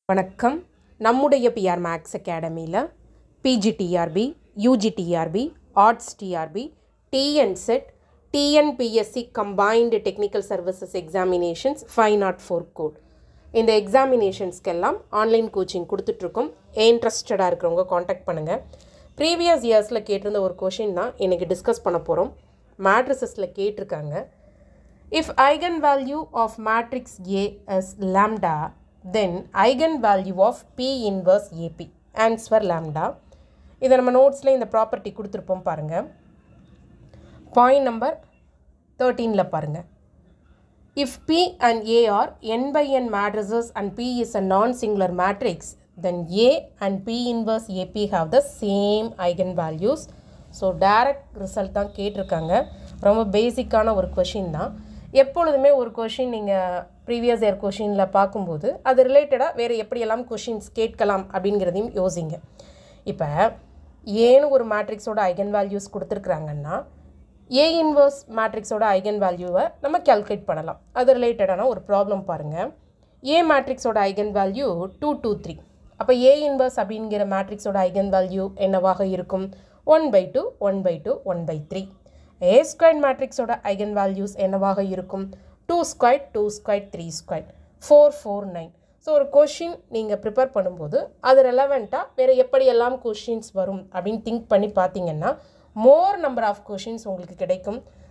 வணக்கம் நம்முடைய PR max அகாடமியில் PGTRB UGTRB arts TRB TN SET TNPSC combined technical services examinations five naught four code இந்த எக்ஸாமினேஷன்ஸ்க்கெல்லாம் online coaching கொடுத்துட்ருக்கோம் இன்ட்ரெஸ்டடாக இருக்கிறவங்க காண்டாக்ட் பண்ணுங்கள் ப்ரீவியஸ் இயர்ஸில் கேட்டிருந்த ஒரு கொஷின் தான் இன்றைக்கி டிஸ்கஸ் பண்ண போகிறோம் மேட்ரிசஸில் கேட்டிருக்காங்க If eigenvalue of matrix A is lambda, then eigenvalue of P inverse AP. Answer lambda. இதை நம்ம நோட்ஸில் இந்த ப்ராப்பர்ட்டி கொடுத்துருப்போம் பாருங்கள் பாயிண்ட் நம்பர் தேர்ட்டீனில் பாருங்கள் If P and A are n by n matrices and P is a non-singular matrix, then A and P inverse AP have the same eigenvalues. So direct result தான் கேட்டிருக்காங்க ரொம்ப பேசிக்கான ஒரு question தான் எப்பொழுதுமே ஒரு question நீங்கள் ப்ரீவியஸ் இயர் கொஷினில் பார்க்கும்போது அது ரிலேட்டடாக வேறு எப்படியெல்லாம் கொஷின்ஸ் கேட்கலாம் அப்படிங்கிறதையும் யோசிங்க இப்போ ஏன்னு ஒரு மேட்ரிக்ஸோட ஐகன் வேல்யூஸ் கொடுத்துருக்குறாங்கன்னா ஏ இன்வர்ஸ் மேட்ரிக்ஸோட ஐகன் வேல்யூவை நம்ம கால்குலேட் பண்ணலாம் அது ரிலேட்டடான ஒரு ப்ராப்ளம் பாருங்கள் ஏ மேட்ரிக்ஸோட eigen value two two three அப்போ ஏ இன்வர்ஸ் அப்படிங்கிற மேட்ரிக்ஸோட ஐகன் வேல்யூ என்னவாக இருக்கும் one by two one by two one by three A square மேட்ரிக்ஸோட ஐகன் வேல்யூஸ் என்னவாக இருக்கும் two square two square three square four four nine so ஒரு question நீங்கள் ப்ரிப்பேர் பண்ணும்போது அது ரெலவெண்ட்டாக வேறு எப்படியெல்லாம் கொஷின்ஸ் வரும் அப்படின்னு திங்க் பண்ணி பார்த்தீங்கன்னா மோர் நம்பர் ஆஃப் கொஷின்ஸ் உங்களுக்கு கிடைக்கும்